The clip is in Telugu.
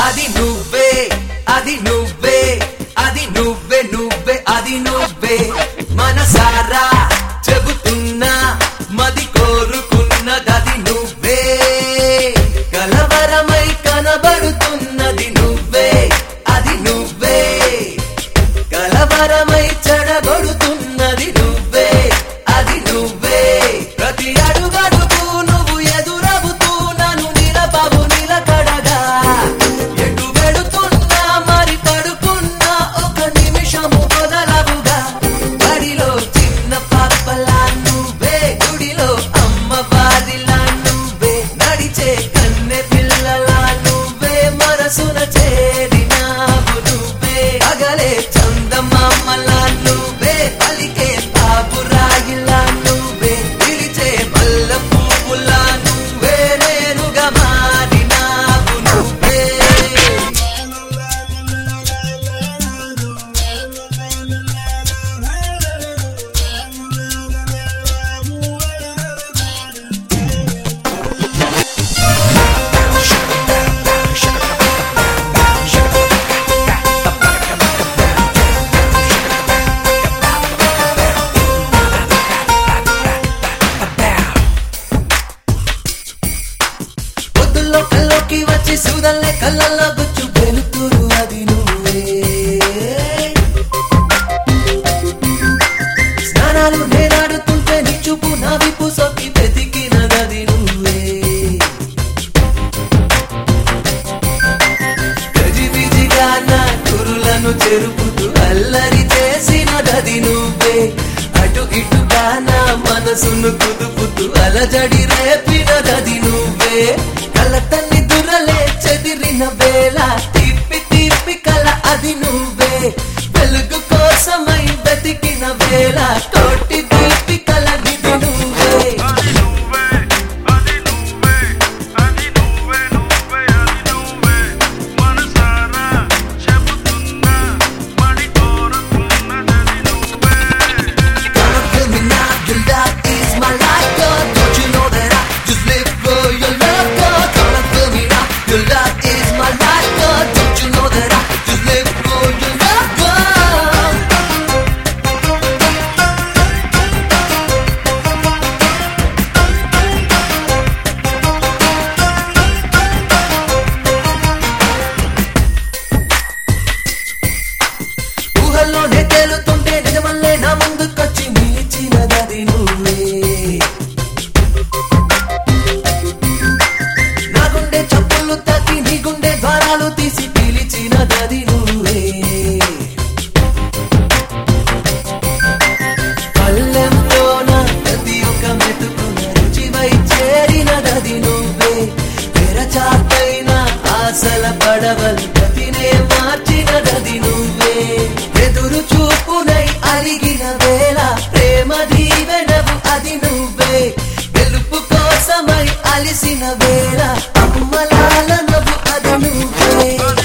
అది నువ్వే అది నువ్వే అది నువ్వే నువ్వే అది నువ్వే మనసారా చెబుతున్నా మది కోరుకున్నదది నువ్వే కలవరమై కనబడుతున్నది నువ్వే అది నువ్వే కలవరమై చెడగొడుతున్నది నువ్వే అది నువ్వే ప్రతి అడుగడుగు నువ్వు ఎదురవుతూ నన్ను నిలబవు నిలకడగా ఎటు వెడుతున్నా మరి పడుకున్నా ఒక నిమిషము మొదలవుగా బడిలో చిన్న పాపలా నువ్వే గుడిలో అమ్మ వారిలా నువ్వే నడిచే కన్నె పిల్లలా నువ్వే మనసున చేరినావు నువ్వే అగలే చందమామలా నువ్వే పలికే పాపురాయిలా నువ్వే పిలిచే మల్ల పువ్వులా నువ్వే నేనుగా మారినావు నువ్వే పొద్దుల్లో కల్లోకి వచ్చి సూదల్లే కళ్ళల్లో గుచ్చు వెలుతురు అది నువ్వే స్నానాలు నేనాడుతుంటే నీ చూపు నా విప్పు సొక్కి వెతికినదది నువ్వే గజిబిజిగా నా కురులను చెరుపుతూ అల్లరి చేసినదది నువ్వే అటు ఇటుగా నా మనసును కుదుపుతూ అలజడి రేపినదది నువ్వే కల తల్లి దురలే చెదిరిన వేళ తిప్పి తిప్పి కల అది నువ్వే వెలుగు కోసమై వెతికిన వేళ కోటి దీపి కల దిది నువ్వే అది నువ్వే అది నువ్వే అది నువ్వే నువ్వే అది నువ్వే మనసారా చెబుతున్నా మడి కోరుకున్నదది నువ్వే Gonna feel me now, your love is my life, girl. Don't you know that I just live for your love, girl? Gonna feel me now, your love is my life, girl. Don't you know that I just live for your love, girl? ఊహల్లోనే తేలుతుంటే నిజమల్లే నా ముందుకొచ్చి నిలిచినదది నువ్వే నా గుండె చప్పులు తట్టి నీ గుండె ద్వారాలు తీసి పిలిచినదది నువ్వే పల్లెంలోన ప్రతి ఒక్క మెతుకున రుచివై చేరినదది నువ్వే తెరచాపైన ఆశల పడవలు గతినే మార్చినదది నువ్వే ఎదురు చూపునై అలిగిన వేళ ప్రేమ దీవెనవు అది నువ్వే గెలుపు కోసమై అలిసిన వేళ అమ్మలాల నవ్వు అది నువ్వే